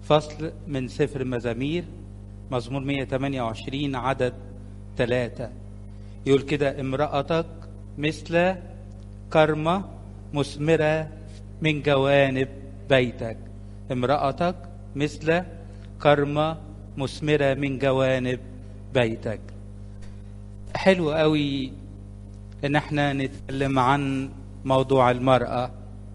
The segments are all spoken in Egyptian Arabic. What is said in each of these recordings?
فصل من سفر مزامير مزمور 128 عدد ثلاثة يقول كده امرأتك مثل كرمة مثمرة من جوانب بيتك امرأتك مثل كرمة مثمرة من جوانب بيتك حلو قوي ان احنا نتكلم عن موضوع المرأة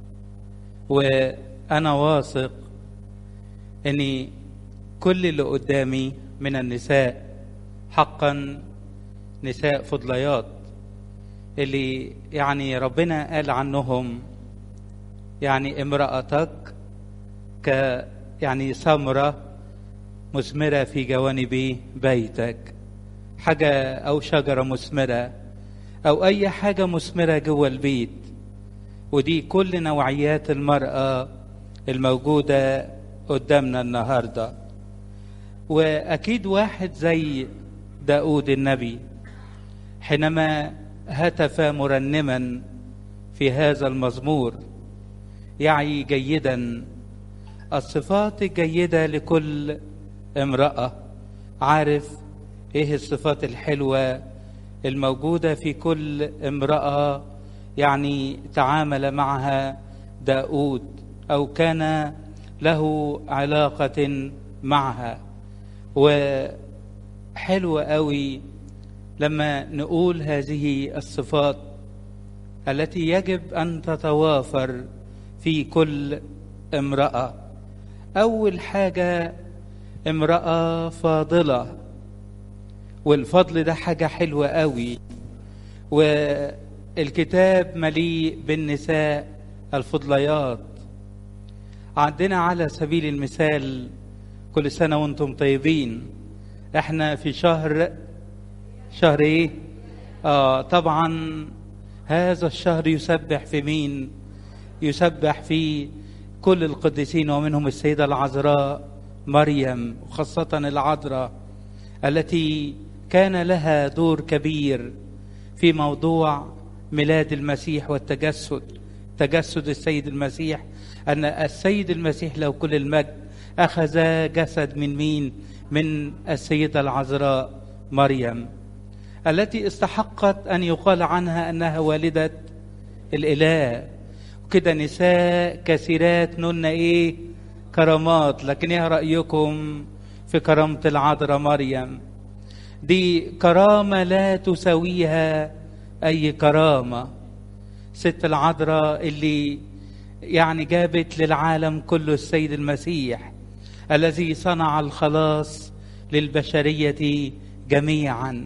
وانا واثق ان كل اللي قدامي من النساء حقا نساء فضليات اللي يعني ربنا قال عنهم يعني امرأتك ك يعني ثمرة مثمرة في جوانب بيتك حاجة أو شجرة مثمرة أو أي حاجة مثمرة جوه البيت ودي كل نوعيات المرأة الموجودة قدامنا النهاردة وأكيد واحد زي داود النبي حينما هتف مرنما في هذا المزمور يعي جيدا الصفات الجيدة لكل امرأة عارف ايه الصفات الحلوة الموجودة في كل امرأة يعني تعامل معها داود أو كان له علاقة معها وحلو قوي لما نقول هذه الصفات التي يجب أن تتوافر في كل امرأة أول حاجة امرأة فاضلة والفضل ده حاجة حلوة قوي والكتاب مليء بالنساء الفضليات عندنا على سبيل المثال كل سنة وانتم طيبين احنا في شهر شهر ايه اه طبعا هذا الشهر يسبح في مين يسبح في كل القديسين ومنهم السيدة العذراء مريم وخاصة العذراء التي كان لها دور كبير في موضوع ميلاد المسيح والتجسد تجسد السيد المسيح أن السيد المسيح له كل المجد أخذ جسد من مين من السيدة العذراء مريم التي استحقت أن يقال عنها أنها والدة الإله وكده نساء كثيرات نن إيه كرامات لكن ايه رأيكم في كرامة العذراء مريم دي كرامة لا تساويها أي كرامة ست العذراء اللي يعني جابت للعالم كله السيد المسيح الذي صنع الخلاص للبشرية جميعا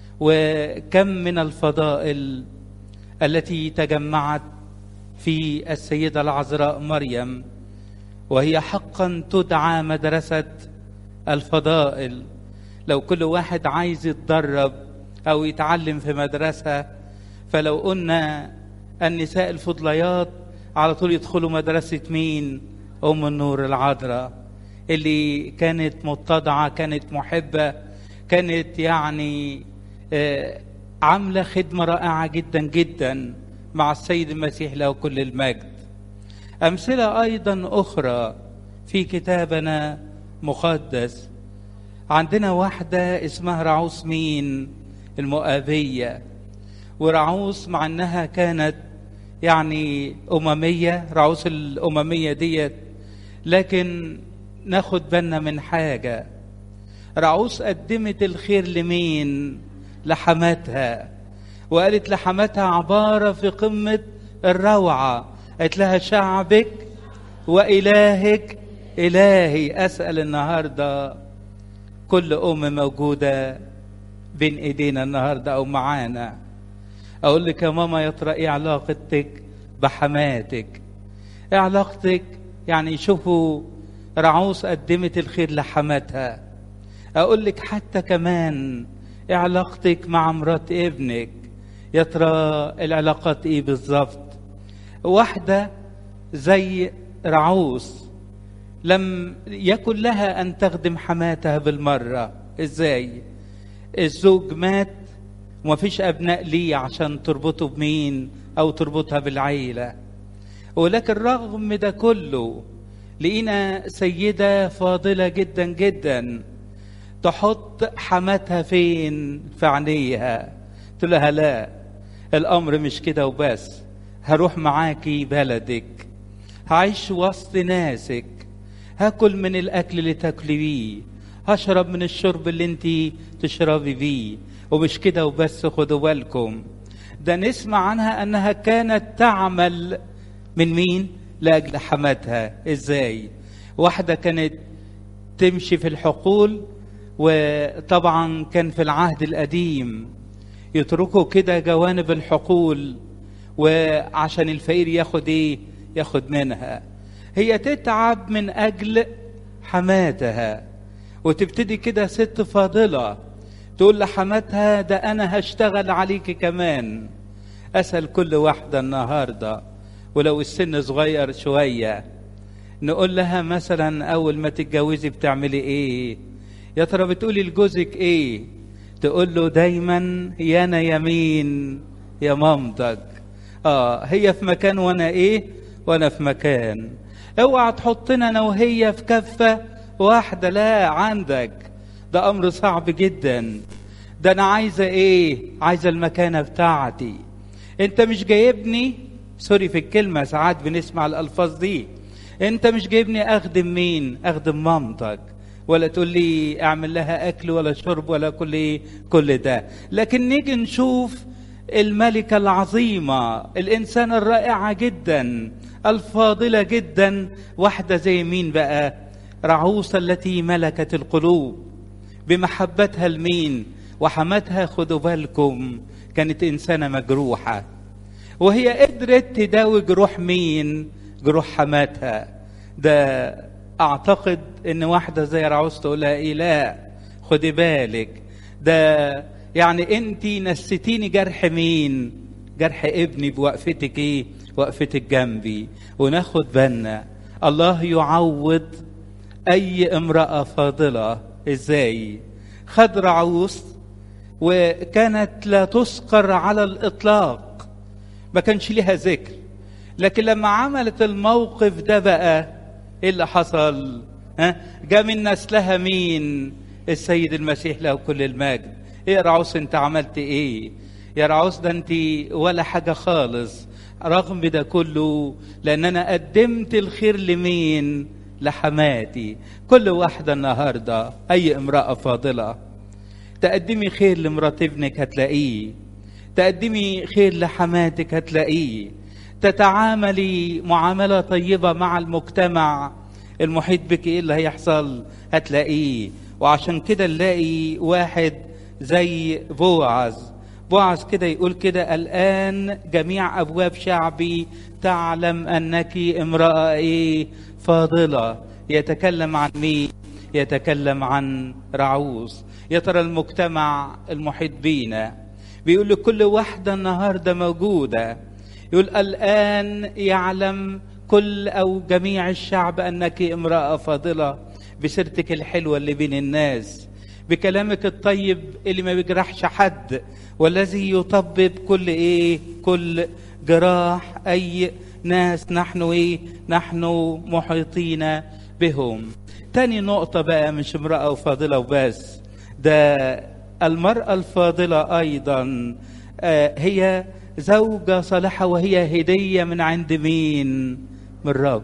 وكم من الفضائل التي تجمعت في السيدة العذراء مريم وهي حقا تدعى مدرسة الفضائل لو كل واحد عايز يتدرب أو يتعلم في مدرسة فلو قلنا النساء الفضليات على طول يدخلوا مدرسة مين أم النور العذراء اللي كانت متضعة كانت محبة كانت يعني عاملة خدمة رائعة جدا جدا مع السيد المسيح له كل المجد أمثلة أيضا أخرى في كتابنا مقدس عندنا واحدة اسمها رعوس مين المؤابية ورعوس مع أنها كانت يعني أممية رعوس الأممية ديت لكن ناخد بالنا من حاجة رعوس قدمت الخير لمين لحماتها وقالت لحماتها عبارة في قمة الروعة قالت لها شعبك وإلهك إلهي أسأل النهاردة كل أم موجودة بين إيدينا النهاردة أو معانا أقول لك يا ماما يا ترى إيه علاقتك بحماتك إيه علاقتك يعني شوفوا رعوس قدمت الخير لحماتها أقول لك حتى كمان إيه علاقتك مع مرات ابنك يا ترى العلاقات إيه بالظبط واحدة زي رعوس لم يكن لها أن تخدم حماتها بالمرة إزاي الزوج مات وما فيش أبناء ليه عشان تربطه بمين أو تربطها بالعيلة ولكن رغم ده كله لقينا سيدة فاضلة جدا جدا تحط حماتها فين في عينيها تقول لها لا الأمر مش كده وبس هروح معاكي بلدك هعيش وسط ناسك هاكل من الأكل اللي تاكلي بيه هشرب من الشرب اللي انت تشربي بيه ومش كده وبس خدوا بالكم ده نسمع عنها انها كانت تعمل من مين لاجل حماتها ازاي واحده كانت تمشي في الحقول وطبعا كان في العهد القديم يتركوا كده جوانب الحقول وعشان الفقير ياخد ايه ياخد منها هي تتعب من اجل حماتها وتبتدي كده ست فاضله تقول لحماتها ده انا هشتغل عليكي كمان اسال كل واحده النهارده ولو السن صغير شويه نقول لها مثلا اول ما تتجوزي بتعملي ايه يا ترى بتقولي لجوزك ايه تقول له دايما يا انا يمين يا مامتك اه هي في مكان وانا ايه وانا في مكان اوعى تحطنا انا وهي في كفه واحده لا عندك ده امر صعب جدا ده انا عايزه ايه عايزه المكانه بتاعتي انت مش جايبني سوري في الكلمه ساعات بنسمع الالفاظ دي انت مش جايبني اخدم مين اخدم مامتك ولا تقول لي اعمل لها اكل ولا شرب ولا كل ايه كل ده لكن نيجي نشوف الملكه العظيمه الانسانه الرائعه جدا الفاضله جدا واحده زي مين بقى رعوسه التي ملكت القلوب بمحبتها لمين وحماتها خدوا بالكم كانت انسانه مجروحه وهي قدرت تداوي جروح مين جروح حماتها ده اعتقد ان واحده زي رعوز تقول لها ايه لا خدي بالك ده يعني انت نستيني جرح مين جرح ابني بوقفتك ايه وقفتك جنبي وناخد بالنا الله يعوض اي امراه فاضله ازاي خد رعوس وكانت لا تسقر على الاطلاق ما كانش ليها ذكر لكن لما عملت الموقف ده بقى ايه اللي حصل ها جاء من نسلها مين السيد المسيح له كل المجد ايه يا رعوس انت عملت ايه يا رعوس ده انت ولا حاجه خالص رغم ده كله لان انا قدمت الخير لمين لحماتي كل واحده النهارده اي امراه فاضله تقدمي خير لمرات ابنك هتلاقيه تقدمي خير لحماتك هتلاقيه تتعاملي معاملة طيبة مع المجتمع المحيط بك ايه اللي هيحصل هتلاقيه وعشان كده نلاقي واحد زي بوعز بوعز كده يقول كده الآن جميع أبواب شعبي تعلم أنك امرأة إيه فاضلة يتكلم عن مين يتكلم عن رعوز يا ترى المجتمع المحيط بينا بيقول لكل واحدة النهاردة موجودة يقول الآن يعلم كل أو جميع الشعب أنك امرأة فاضلة بسيرتك الحلوة اللي بين الناس بكلامك الطيب اللي ما بيجرحش حد والذي يطبب كل ايه كل جراح اي ناس نحن ايه نحن محيطين بهم تاني نقطة بقى مش امرأة فاضلة وبس ده المرأة الفاضلة أيضا آه هي زوجة صالحة وهي هدية من عند مين؟ من الرب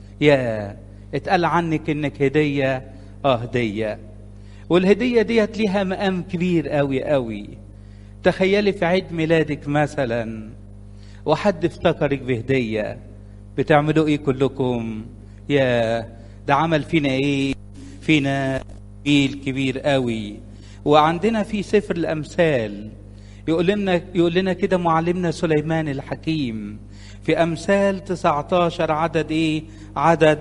يا اتقال عنك انك هدية اه هدية والهدية ديت ليها مقام كبير قوي قوي تخيلي في عيد ميلادك مثلا وحد افتكرك بهدية بتعملوا ايه كلكم يا ده عمل فينا ايه فينا جيل كبير قوي وعندنا في سفر الامثال يقول لنا يقول لنا كده معلمنا سليمان الحكيم في امثال 19 عدد ايه عدد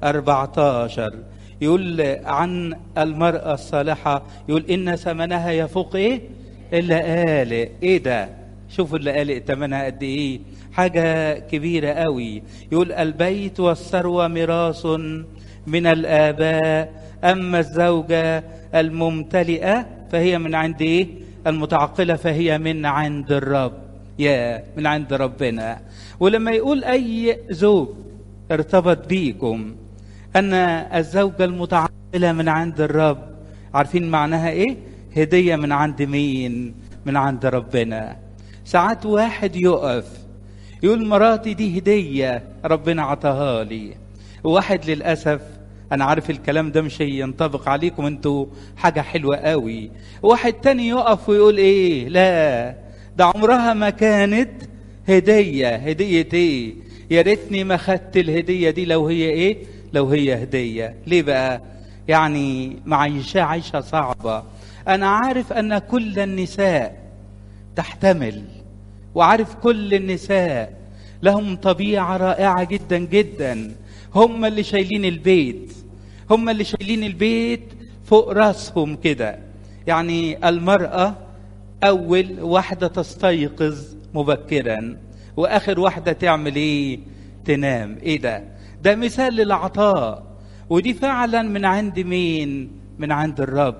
14 يقول عن المرأة الصالحة يقول إن ثمنها يفوق إيه؟ إلا قالق إيه ده؟ شوفوا اللي قالق ثمنها قد إيه؟ حاجة كبيرة قوي يقول البيت والثروة ميراث من الآباء أما الزوجة الممتلئة فهي من عند إيه؟ المتعقلة فهي من عند الرب يا من عند ربنا ولما يقول أي زوج ارتبط بيكم أن الزوجة المتعاملة من عند الرب عارفين معناها إيه؟ هدية من عند مين؟ من عند ربنا ساعات واحد يقف يقول مراتي دي هدية ربنا عطاها لي واحد للأسف أنا عارف الكلام ده مش ينطبق عليكم أنتوا حاجة حلوة قوي واحد تاني يقف ويقول إيه لا ده عمرها ما كانت هدية هدية إيه يا ريتني ما خدت الهدية دي لو هي إيه لو هي هدية ليه بقى يعني معيشة عيشة صعبة أنا عارف أن كل النساء تحتمل وعارف كل النساء لهم طبيعة رائعة جدا جدا هم اللي شايلين البيت هم اللي شايلين البيت فوق راسهم كده يعني المرأة أول واحدة تستيقظ مبكرا وآخر واحدة تعمل إيه تنام إيه ده ده مثال للعطاء ودي فعلا من عند مين من عند الرب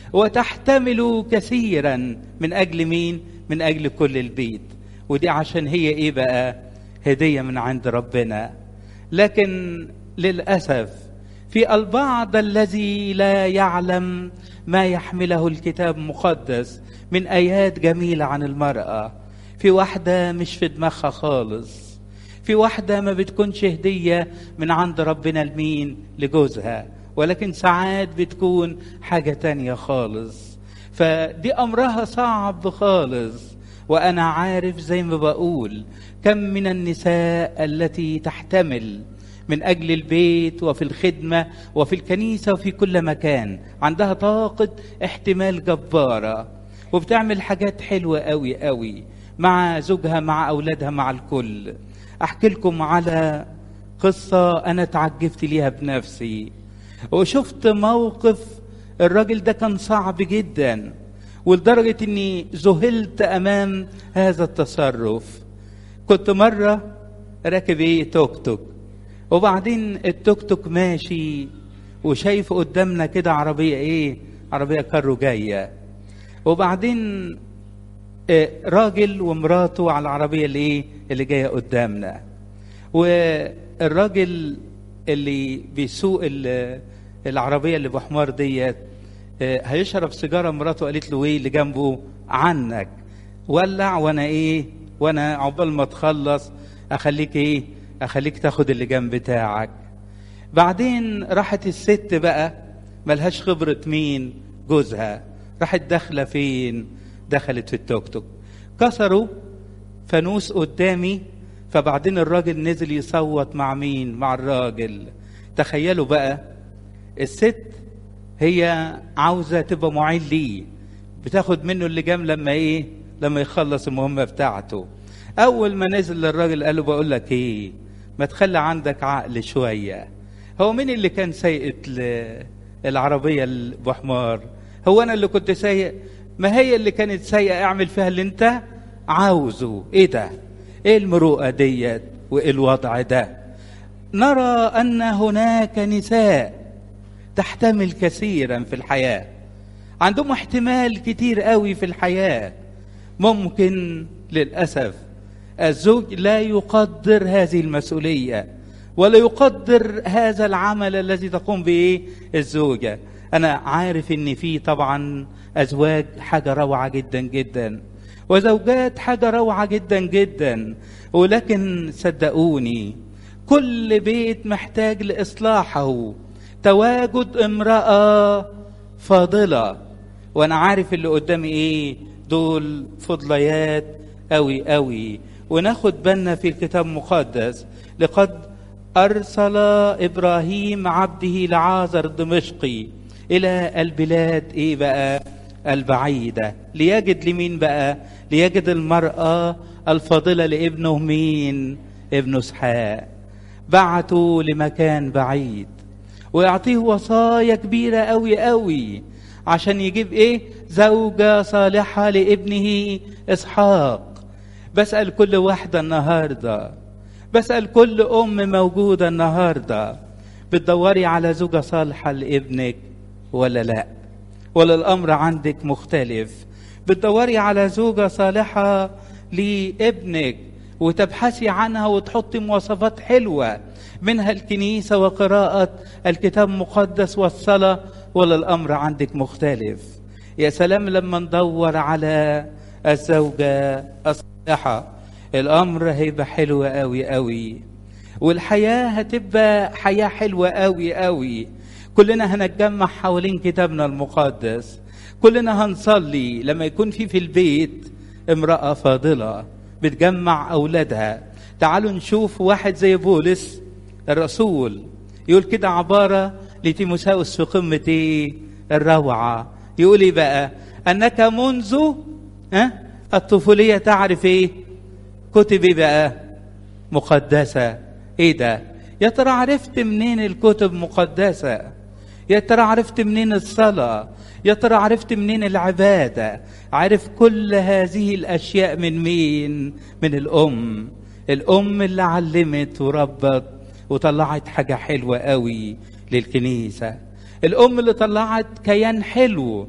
وتحتمل كثيرا من أجل مين من أجل كل البيت ودي عشان هي إيه بقى هدية من عند ربنا لكن للأسف في البعض الذي لا يعلم ما يحمله الكتاب المقدس من آيات جميلة عن المرأة في واحدة مش في دماغها خالص في واحدة ما بتكونش هدية من عند ربنا لمين لجوزها ولكن ساعات بتكون حاجة تانية خالص فدي أمرها صعب خالص وأنا عارف زي ما بقول كم من النساء التي تحتمل من أجل البيت وفي الخدمة وفي الكنيسة وفي كل مكان عندها طاقة احتمال جبارة وبتعمل حاجات حلوة قوي قوي مع زوجها مع أولادها مع الكل أحكي لكم على قصة أنا تعجبت ليها بنفسي وشفت موقف الراجل ده كان صعب جدا ولدرجة أني ذهلت أمام هذا التصرف كنت مرة راكب ايه توك توك وبعدين التوك توك ماشي وشايف قدامنا كده عربية ايه عربية كارو جاية وبعدين آه، راجل ومراته على العربية اللي ايه اللي جاية قدامنا والراجل اللي بيسوق ال- العربية اللي بحمار ديت آه، هيشرب سيجارة مراته قالت له ايه اللي جنبه عنك ولع وانا ايه وانا عقبال ما تخلص اخليك ايه اخليك تاخد اللي جنب بتاعك بعدين راحت الست بقى ملهاش خبرة مين جوزها راحت داخلة فين دخلت في التوك توك كسروا فانوس قدامي فبعدين الراجل نزل يصوت مع مين مع الراجل تخيلوا بقى الست هي عاوزة تبقى معين ليه بتاخد منه اللجام لما ايه لما يخلص المهمة بتاعته اول ما نزل للراجل قال له بقول لك ايه ما تخلي عندك عقل شوية هو مين اللي كان سايق ال- العربية البحمار هو انا اللي كنت سايق ما هي اللي كانت سايقة اعمل فيها اللي انت عاوزه ايه ده ايه المروءة ديت وايه الوضع ده نرى ان هناك نساء تحتمل كثيرا في الحياه عندهم احتمال كتير قوي في الحياه ممكن للاسف الزوج لا يقدر هذه المسؤوليه ولا يقدر هذا العمل الذي تقوم به الزوجه انا عارف ان في طبعا ازواج حاجه روعه جدا جدا وزوجات حاجه روعه جدا جدا ولكن صدقوني كل بيت محتاج لاصلاحه تواجد امراه فاضله وانا عارف اللي قدامي ايه دول فضليات قوي قوي وناخد بالنا في الكتاب المقدس لقد ارسل ابراهيم عبده لعازر الدمشقي الى البلاد ايه بقى البعيده ليجد لمين بقى ليجد المراه الفاضله لابنه مين ابنه اسحاق بعته لمكان بعيد ويعطيه وصايا كبيره قوي قوي عشان يجيب ايه زوجة صالحة لابنه اسحاق بسأل كل واحدة النهاردة بسأل كل ام موجودة النهاردة بتدوري على زوجة صالحة لابنك ولا لا ولا الامر عندك مختلف بتدوري على زوجة صالحة لابنك وتبحثي عنها وتحطي مواصفات حلوة منها الكنيسة وقراءة الكتاب المقدس والصلاة ولا الأمر عندك مختلف يا سلام لما ندور على الزوجة الصالحة الأمر هيبقى حلو قوي قوي والحياة هتبقى حياة حلوة قوي قوي كلنا هنتجمع حوالين كتابنا المقدس كلنا هنصلي لما يكون في في البيت امرأة فاضلة بتجمع أولادها تعالوا نشوف واحد زي بولس الرسول يقول كده عبارة لتيموساوس في قمة ايه الروعة يقول ايه بقى انك منذ ها الطفولية تعرف ايه كتب ايه بقى مقدسة ايه ده يا ترى عرفت منين الكتب مقدسة يا ترى عرفت منين الصلاة يا ترى عرفت منين العبادة عارف كل هذه الأشياء من مين من الأم الأم اللي علمت وربت وطلعت حاجة حلوة قوي للكنيسة الأم اللي طلعت كيان حلو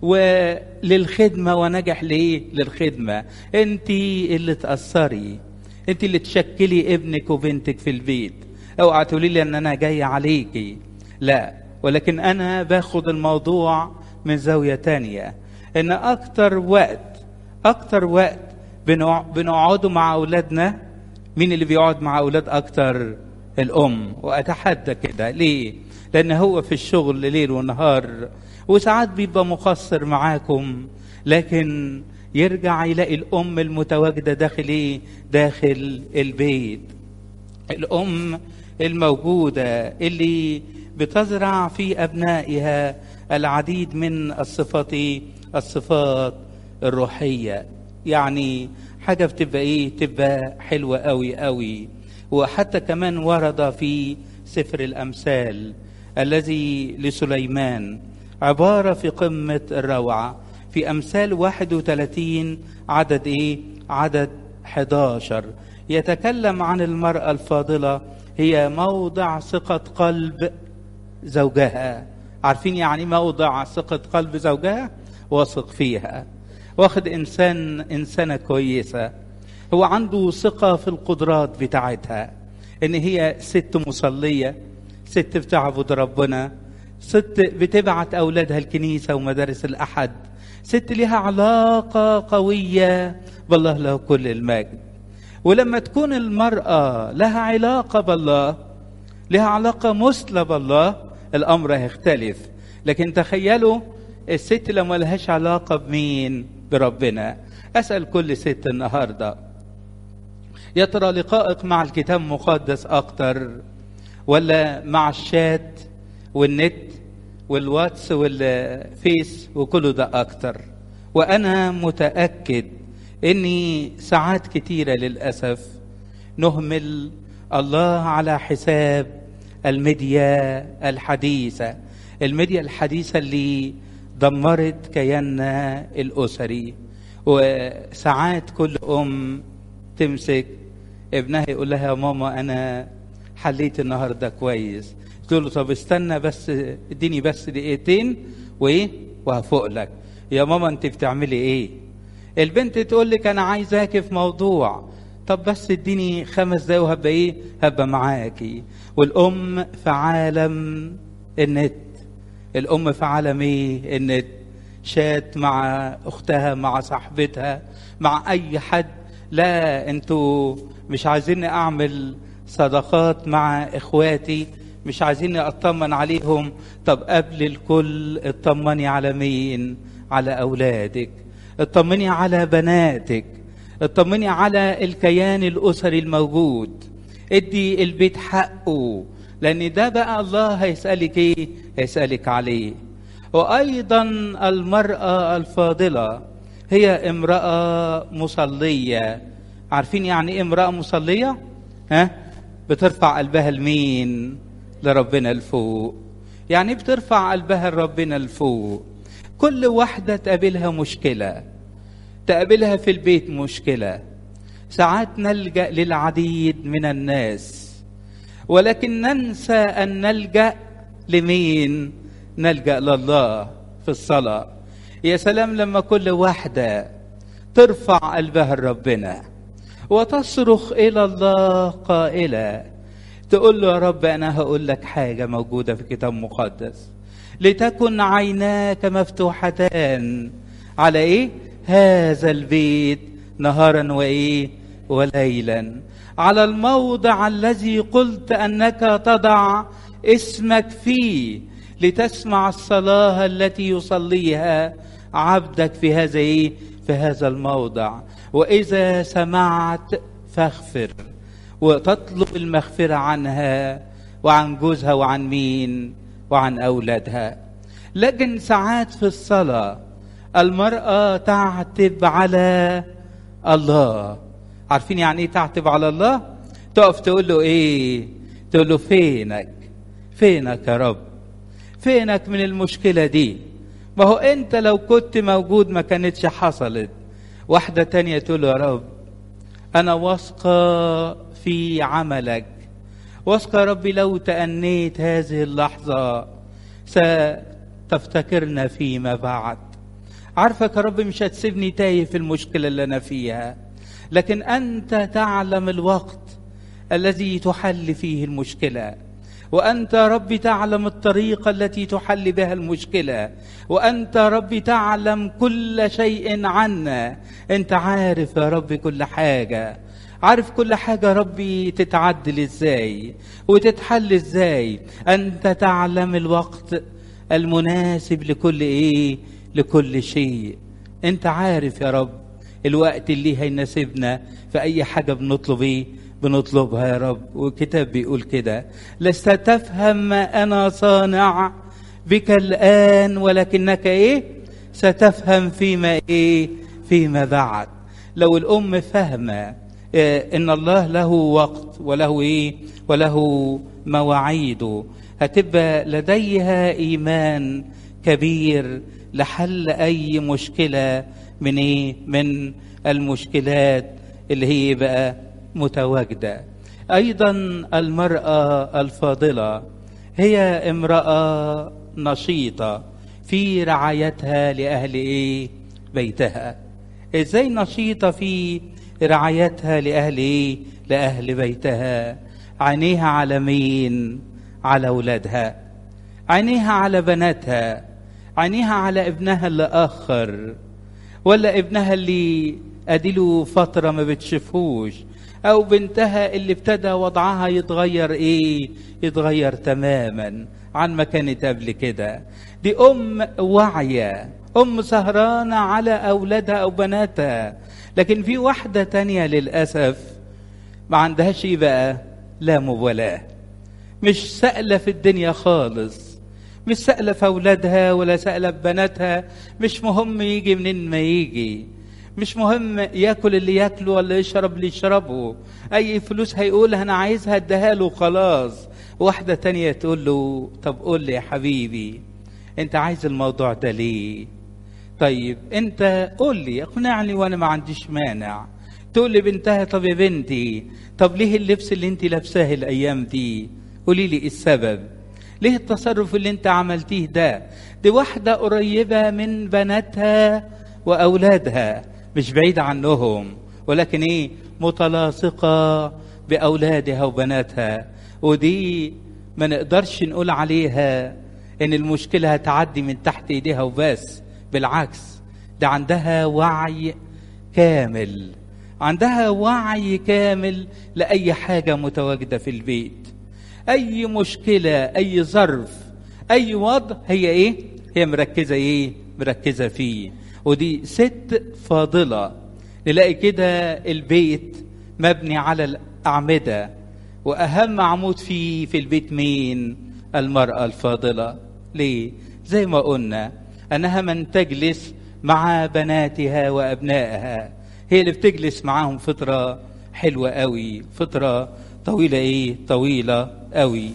وللخدمة ونجح ليه للخدمة انت اللي تأثري انت اللي تشكلي ابنك وبنتك في البيت اوعى تقولي لي ان انا جاي عليكي لا ولكن انا باخد الموضوع من زاوية تانية ان اكتر وقت اكتر وقت بنقعدوا مع اولادنا مين اللي بيقعد مع اولاد اكتر الام واتحدى كده ليه لان هو في الشغل ليل ونهار وساعات بيبقى مقصر معاكم لكن يرجع يلاقي الام المتواجده داخل ايه داخل البيت الام الموجوده اللي بتزرع في ابنائها العديد من الصفات الصفات الروحيه يعني حاجه بتبقى ايه تبقى حلوه قوي قوي وحتى كمان ورد في سفر الامثال الذي لسليمان عباره في قمه الروعه في امثال 31 عدد ايه عدد 11 يتكلم عن المراه الفاضله هي موضع ثقه قلب زوجها عارفين يعني موضع ثقه قلب زوجها واثق فيها واخد انسان انسانه كويسه هو عنده ثقه في القدرات بتاعتها ان هي ست مصليه ست بتعبد ربنا ست بتبعت اولادها الكنيسه ومدارس الاحد ست لها علاقه قويه بالله له كل المجد ولما تكون المراه لها علاقه بالله لها علاقه مثلى بالله الامر هيختلف لكن تخيلوا الست لو ما لهاش علاقه بمين بربنا اسال كل ست النهارده يا ترى لقائك مع الكتاب المقدس اكتر ولا مع الشات والنت والواتس والفيس وكله ده اكتر وانا متاكد اني ساعات كتيره للاسف نهمل الله على حساب الميديا الحديثه الميديا الحديثه اللي دمرت كياننا الاسري وساعات كل ام تمسك ابنها يقول لها يا ماما انا حليت النهارده كويس تقول له طب استنى بس اديني بس دقيقتين وايه وهفوق لك يا ماما انت بتعملي ايه البنت تقول لك انا عايزاكي في موضوع طب بس اديني خمس دقايق وهبقى ايه هبقى معاكي والام في عالم النت الام في عالم ايه النت شات مع اختها مع صاحبتها مع اي حد لا انتوا مش عايزين اعمل صداقات مع اخواتي مش عايزين اطمن عليهم طب قبل الكل اطمني على مين على اولادك اطمني على بناتك اطمني على الكيان الاسري الموجود ادي البيت حقه لان ده بقى الله هيسالك ايه هيسالك عليه وايضا المراه الفاضله هي امراه مصليه عارفين يعني ايه امراه مصليه ها بترفع قلبها لمين لربنا لفوق يعني بترفع قلبها لربنا لفوق كل واحدة تقابلها مشكلة تقابلها في البيت مشكلة ساعات نلجأ للعديد من الناس ولكن ننسى أن نلجأ لمين نلجأ لله في الصلاة يا سلام لما كل واحدة ترفع قلبها لربنا وتصرخ إلى الله قائلة تقول له يا رب انا هقول لك حاجه موجوده في كتاب مقدس لتكن عيناك مفتوحتان على ايه هذا البيت نهارا وايه وليلا على الموضع الذي قلت انك تضع اسمك فيه لتسمع الصلاه التي يصليها عبدك في هذا ايه في هذا الموضع واذا سمعت فاغفر وتطلب المغفره عنها وعن جوزها وعن مين وعن اولادها لكن ساعات في الصلاه المراه تعتب على الله عارفين يعني ايه تعتب على الله تقف تقول له ايه تقول له فينك فينك يا رب فينك من المشكله دي ما هو انت لو كنت موجود ما كانتش حصلت واحده تانية تقول له يا رب انا واثقه في عملك واثقه يا ربي لو تأنيت هذه اللحظه ستفتكرنا فيما بعد عارفك يا رب مش هتسيبني تايه في المشكله اللي انا فيها لكن انت تعلم الوقت الذي تحل فيه المشكله وانت ربي تعلم الطريقه التي تحل بها المشكله وانت ربي تعلم كل شيء عنا انت عارف يا ربي كل حاجه عارف كل حاجه ربي تتعدل ازاي وتتحل ازاي انت تعلم الوقت المناسب لكل ايه لكل شيء انت عارف يا رب الوقت اللي هيناسبنا في اي حاجه بنطلب ايه بنطلبها يا رب والكتاب بيقول كده لست تفهم ما انا صانع بك الان ولكنك ايه ستفهم فيما ايه فيما بعد لو الام فاهمه إيه ان الله له وقت وله ايه وله مواعيده هتبقى لديها ايمان كبير لحل اي مشكله من ايه من المشكلات اللي هي بقى متواجده ايضا المراه الفاضله هي امراه نشيطه في رعايتها لاهل ايه بيتها ازاي نشيطه في رعايتها لاهل ايه لاهل بيتها عينيها على مين على اولادها عينيها على بناتها عينيها على ابنها اللي اخر ولا ابنها اللي اديله فتره ما بتشوفوش او بنتها اللي ابتدى وضعها يتغير ايه يتغير تماما عن ما كانت قبل كده دي ام واعيه ام سهرانه على اولادها او بناتها لكن في واحده تانية للاسف ما عندهاش ايه بقى لا مبالاه مش سائله في الدنيا خالص مش سائله في اولادها ولا سائله في بناتها مش مهم يجي منين ما يجي مش مهم ياكل اللي ياكله ولا يشرب اللي يشربه اي فلوس هيقول انا عايزها اديها له خلاص واحده تانية تقول له طب قول لي يا حبيبي انت عايز الموضوع ده ليه طيب انت قول لي اقنعني وانا ما عنديش مانع تقول لي بنتها طب يا بنتي طب ليه اللبس اللي انت لابساه الايام دي قولي لي ايه السبب ليه التصرف اللي انت عملتيه ده دي واحدة قريبة من بناتها وأولادها مش بعيدة عنهم ولكن ايه متلاصقة بأولادها وبناتها ودي ما نقدرش نقول عليها ان المشكلة هتعدي من تحت ايديها وبس بالعكس ده عندها وعي كامل عندها وعي كامل لأي حاجة متواجدة في البيت أي مشكلة أي ظرف أي وضع هي إيه؟ هي مركزة إيه؟ مركزة فيه ودي ست فاضلة نلاقي كده البيت مبني على الأعمدة وأهم عمود فيه في البيت مين؟ المرأة الفاضلة ليه؟ زي ما قلنا أنها من تجلس مع بناتها وأبنائها هي اللي بتجلس معاهم فترة حلوة قوي فترة طويلة ايه طويلة قوي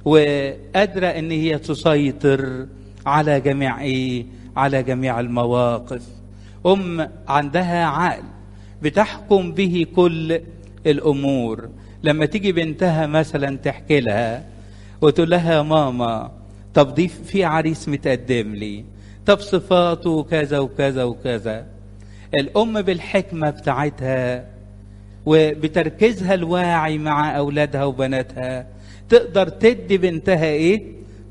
وقادرة ان هي تسيطر على جميع ايه على جميع المواقف ام عندها عقل بتحكم به كل الامور لما تيجي بنتها مثلا تحكي لها وتقول لها يا ماما طب دي في عريس متقدم لي طب صفاته كذا وكذا وكذا الام بالحكمه بتاعتها وبتركيزها الواعي مع اولادها وبناتها تقدر تدي بنتها ايه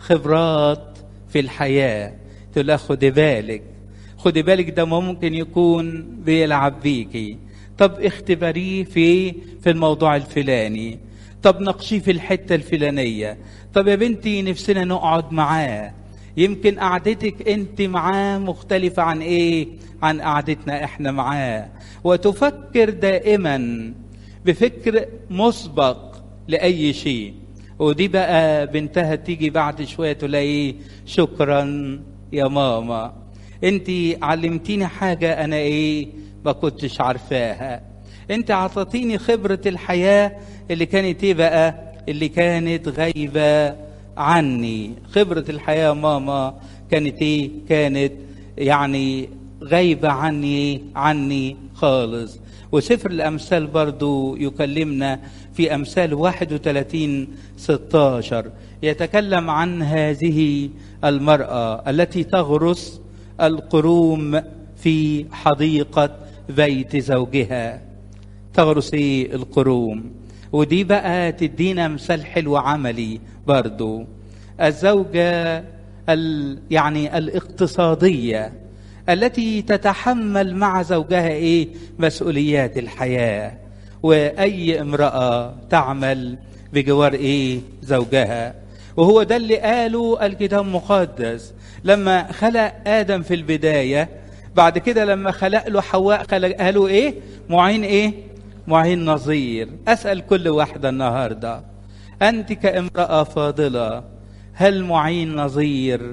خبرات في الحياه تقول لها خدي بالك خدي بالك ده ممكن يكون بيلعب بيكي طب اختبريه في في الموضوع الفلاني طب ناقشيه في الحته الفلانيه طب يا بنتي نفسنا نقعد معاه يمكن قعدتك انت معاه مختلفه عن ايه عن قعدتنا احنا معاه وتفكر دائما بفكر مسبق لاي شيء ودي بقى بنتها تيجي بعد شويه تلاقي شكرا يا ماما انت علمتيني حاجه انا ايه ما كنتش عارفاها انت عطتيني خبره الحياه اللي كانت ايه بقى اللي كانت غايبه عني خبره الحياه ماما كانت ايه كانت يعني غايبه عني عني خالص وسفر الأمثال برضو يكلمنا في أمثال 31 16 يتكلم عن هذه المرأة التي تغرس القروم في حديقة بيت زوجها تغرس ايه القروم ودي بقى تدينا مثال حلو عملي برضو الزوجة ال يعني الاقتصادية التي تتحمل مع زوجها ايه مسؤوليات الحياه واي امراه تعمل بجوار ايه زوجها وهو ده اللي قاله الكتاب المقدس لما خلق ادم في البدايه بعد كده لما خلق له حواء خلق قالوا ايه معين ايه معين نظير اسال كل واحده النهارده انت كامراه فاضله هل معين نظير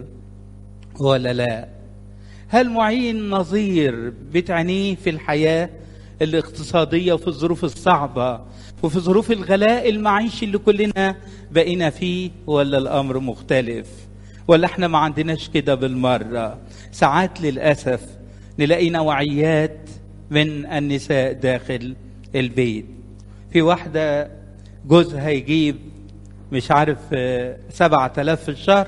ولا لا هل معين نظير بتعنيه في الحياة الاقتصادية وفي الظروف الصعبة وفي ظروف الغلاء المعيشي اللي كلنا بقينا فيه ولا الأمر مختلف ولا احنا ما عندناش كده بالمرة ساعات للأسف نلاقي نوعيات من النساء داخل البيت في واحدة جوزها يجيب مش عارف سبعة آلاف في الشهر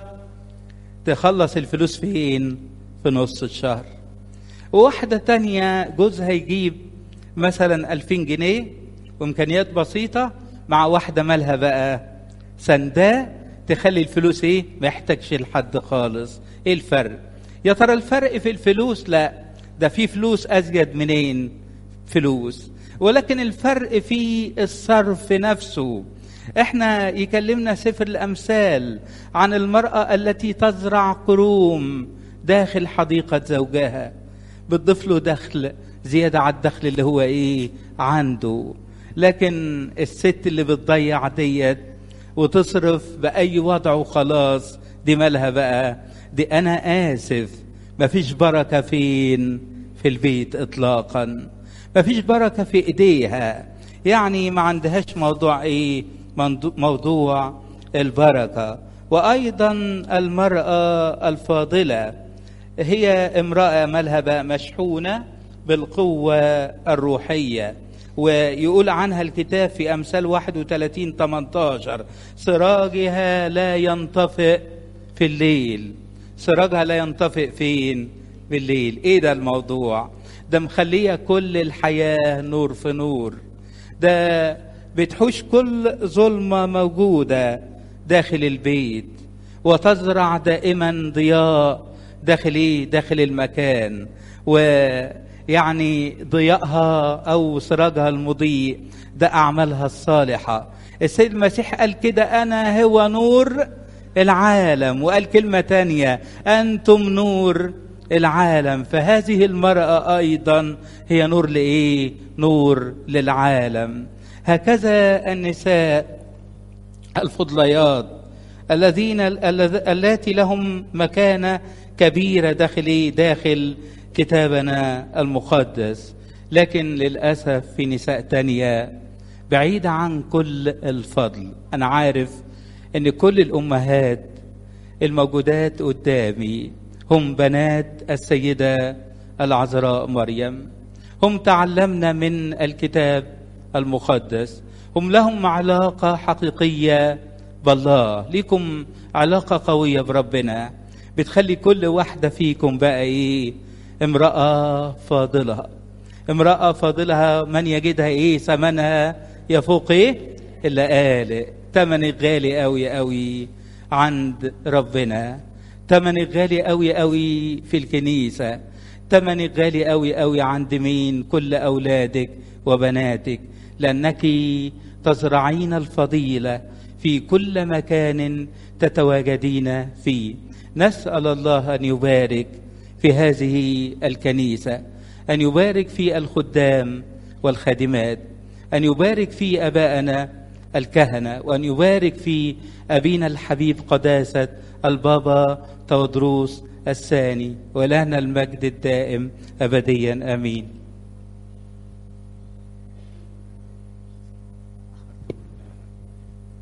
تخلص الفلوس فين في نص الشهر وواحدة تانية جوزها يجيب مثلا ألفين جنيه وإمكانيات بسيطة مع واحدة مالها بقى سنداه تخلي الفلوس ايه ما يحتاجش لحد خالص ايه الفرق يا ترى الفرق في الفلوس لا ده في فلوس ازيد منين فلوس ولكن الفرق في الصرف نفسه احنا يكلمنا سفر الامثال عن المراه التي تزرع كروم داخل حديقة زوجها بتضيف له دخل زيادة على الدخل اللي هو ايه عنده لكن الست اللي بتضيع ديت وتصرف بأي وضع وخلاص دي مالها بقى دي أنا آسف مفيش بركة فين في البيت إطلاقا مفيش بركة في إيديها يعني ما عندهاش موضوع إيه موضوع البركة وأيضا المرأة الفاضلة هي امرأة مالها بقى مشحونة بالقوة الروحية ويقول عنها الكتاب في أمثال 31 18 سراجها لا ينطفئ في الليل سراجها لا ينطفئ فين بالليل ايه ده الموضوع ده مخليه كل الحياة نور في نور ده بتحوش كل ظلمة موجودة داخل البيت وتزرع دائما ضياء داخل ايه داخل المكان ويعني ضيائها او سراجها المضيء ده اعمالها الصالحه السيد المسيح قال كده انا هو نور العالم وقال كلمه تانية انتم نور العالم فهذه المراه ايضا هي نور لايه نور للعالم هكذا النساء الفضليات الذين اللاتي لهم مكانه كبيرة داخل داخل كتابنا المقدس لكن للأسف في نساء تانية بعيدة عن كل الفضل أنا عارف أن كل الأمهات الموجودات قدامي هم بنات السيدة العذراء مريم هم تعلمنا من الكتاب المقدس هم لهم علاقة حقيقية بالله لكم علاقة قوية بربنا بتخلي كل واحدة فيكم بقى ايه امرأة فاضلة امرأة فاضلها من يجدها ايه ثمنها يفوق ايه إلا قال تمنك غالي قوي قوي عند ربنا تمنك غالي قوي قوي في الكنيسة تمنك غالي قوي قوي عند مين كل أولادك وبناتك لأنك تزرعين الفضيلة في كل مكان تتواجدين فيه نسأل الله أن يبارك في هذه الكنيسة أن يبارك في الخدام والخادمات أن يبارك في أبائنا الكهنة وأن يبارك في أبينا الحبيب قداسة البابا تودروس الثاني ولنا المجد الدائم أبديا آمين